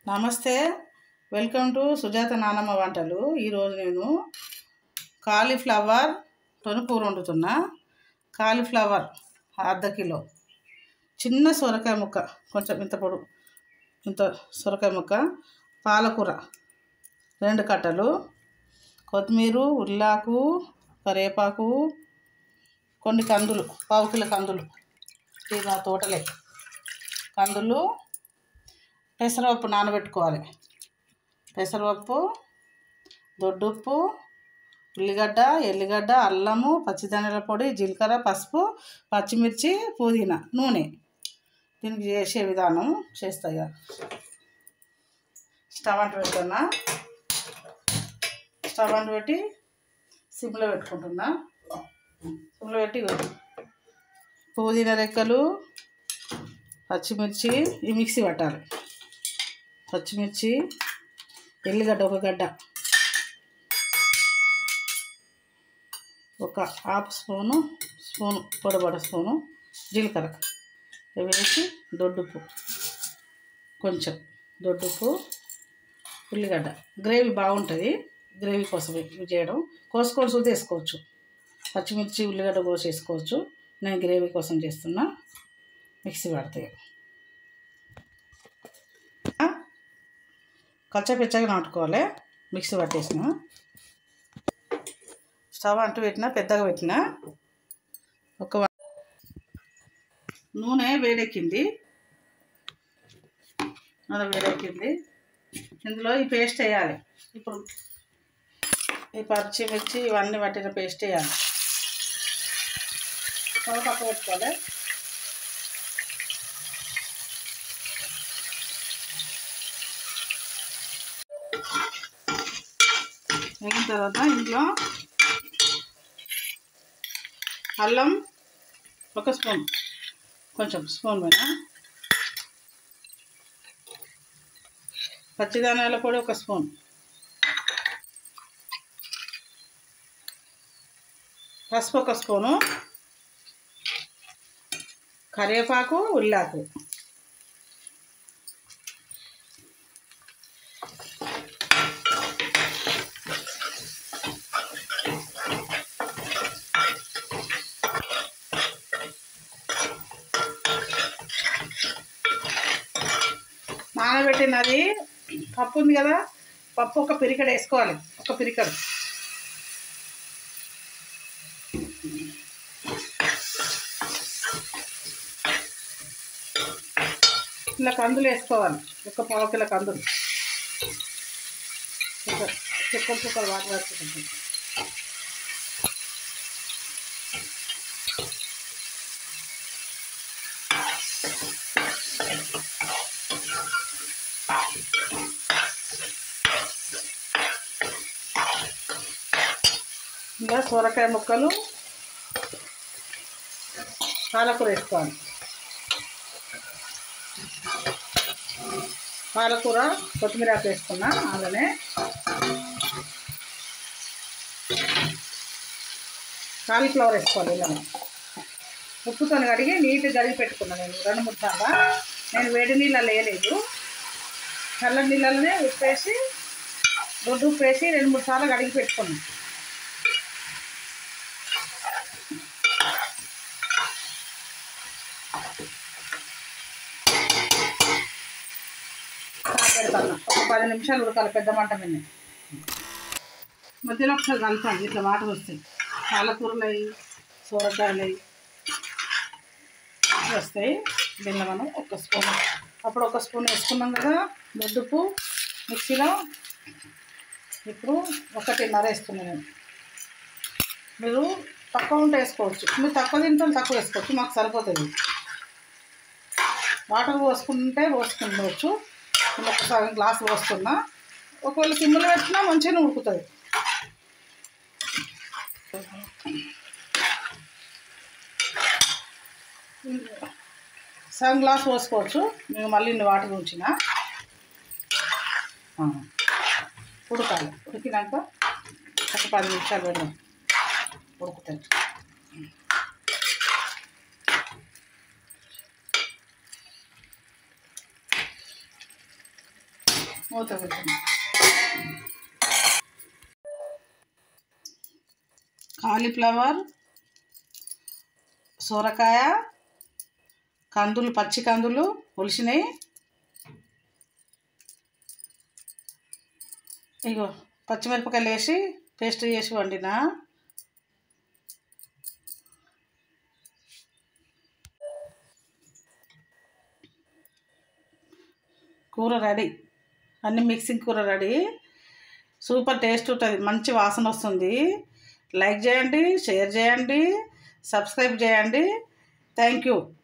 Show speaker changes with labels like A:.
A: నమస్తే welcome to Sujatha నానమ్మ వంటలు ఈరోజు నేను కాలీఫ్లవర్ తొని కూర వండుతున్నా కాలీఫ్లవర్ అర్ధ కిలో చిన్న సొరకాయ ముక్క కొంచెం ఇంత పొడు ఇంత సొరకాయ ముక్క పాలకూర రెండు కట్టలు కొత్తిమీర ఉల్లాకు కరివేపాకు కొన్ని కందులు పావు కిలో కందులు ఇది మా తోటలే కందులు పెసరపప్పు నానబెట్టుకోవాలి పెసరపప్పు దొడ్డుప్పు ఉల్లిగడ్డ ఎల్లిగడ్డ అల్లము పచ్చిధనియాల పొడి జీలకర్ర పసుపు పచ్చిమిర్చి పుదీనా నూనె దీనికి చేసే విధానం చేస్తా ఇక స్టవ్ అంటు పెడుతున్నా స్టవ్ అంటు పెట్టి సిమ్లో పెట్టుకుంటున్నా సిమ్లో పెట్టి ఇగో పుదీనా రెక్కలు పచ్చిమిర్చి ఈ మిక్సీ పట్టాలి పచ్చిమిర్చి ఎల్లిగడ్డ ఒక గడ్డ ఒక హాఫ్ స్పూను స్పూను పొడబడ స్పూను జీలకర్ర ఇవి వేసి దొడ్డుప్పు కొంచెం దొడ్డుప్పు ఉల్లిగడ్డ గ్రేవీ బాగుంటుంది గ్రేవీ కోసం ఇవి చేయడం కోసుకొని సుద్ది వేసుకోవచ్చు పచ్చిమిర్చి ఉల్లిగడ్డ కోసి వేసుకోవచ్చు నేను గ్రేవీ కోసం చేస్తున్నా మిక్సీ పడతాయి కచ్చపిచ్చగా నాటుకోవాలి మిక్సీ పట్టేసిన స్టవ్ అంటూ పెట్టిన పెద్దగా పెట్టిన ఒక వ- నూనె వేడెక్కింది నూనె వేడెక్కింది ఇందులో ఈ పేస్ట్ వేయాలి ఇప్పుడు ఈ పచ్చిమిర్చి ఇవన్నీ పట్టిన పేస్ట్ వేయాలి స్టవ్ పక్క పెట్టుకోవాలి వేగిన తర్వాత ఇంట్లో అల్లం ఒక స్పూన్ కొంచెం స్పూన్ మీద పచ్చిదానాల పొడి ఒక స్పూన్ పసుపు ఒక స్పూను కరివేపాకు ఉల్లాకు నానబెట్టినది పప్పు ఉంది కదా పప్పు ఒక పిరికడ వేసుకోవాలి ఒక పిరికడు ఇలా కందులు వేసుకోవాలి ఒక పావు కిలో కందులు ఒక చుక్కలు చుక్కలు వాటర్ వేసుకుంటాం ఇంకా సొరకాయ ముక్కలు పాలకూర వేసుకోవాలి పాలకూర కొత్తిమీర ఆకు వేసుకున్నా అలానే కాలీఫ్లవర్ వేసుకోవాలి ఇలా ఉప్పుతో కడిగి నీట్గా కడిగి పెట్టుకున్నాను నేను రెండు మూడు సార్లు నేను వేడి నీళ్ళలో వేయలేదు చల్ల నీళ్ళలోనే ఉప్పేసి దొడ్డు ఉప్పు వేసి రెండు మూడు సార్లు కడిగి పెట్టుకున్నాను పెడతాను ఒక పది నిమిషాలు ఉడకాలి పెద్ద మంట మీద మధ్యలో ఒకసారి కలపాలి ఇట్లా వాటర్ వస్తాయి పాలకూరలు అవి సోరకాయలు అవి వస్తాయి దీనిలో మనం ఒక స్పూన్ అప్పుడు ఒక స్పూన్ వేసుకున్నాం కదా దొడ్డుపు మిక్సీలో ఇప్పుడు ఒకటిన్నర వేసుకున్నాను నేను మీరు తక్కువ ఉంటే వేసుకోవచ్చు మీరు తక్కువ తింటే తక్కువ వేసుకోవచ్చు మాకు సరిపోతుంది వాటర్ పోసుకుంటే పోసుకుండవచ్చు నేను ఒక సగం గ్లాస్ పోస్తున్నా ఒకవేళ సిమ్లో పెట్టినా మంచిగానే ఉడుకుతుంది సగం గ్లాస్ పోసుకోవచ్చు నేను మళ్ళీ ఇన్ని వాటర్ ఉంచిన ఆ, ఉడకాలి ఉడికినాక ఒక పది నిమిషాలు పెడదాం ఉడుకుతుంది మూత పెట్టండి కాలీఫ్లవర్ సొరకాయ కందులు పచ్చి కందులు ఒలిసినాయి ఇగో పచ్చిమిరపకాయలు వేసి పేస్ట్ చేసి వండిన కూర రెడీ అన్ని మిక్సింగ్ కూర రెడీ సూపర్ టేస్ట్ ఉంటుంది మంచి వాసన వస్తుంది లైక్ చేయండి షేర్ చేయండి సబ్స్క్రైబ్ చేయండి థ్యాంక్ యూ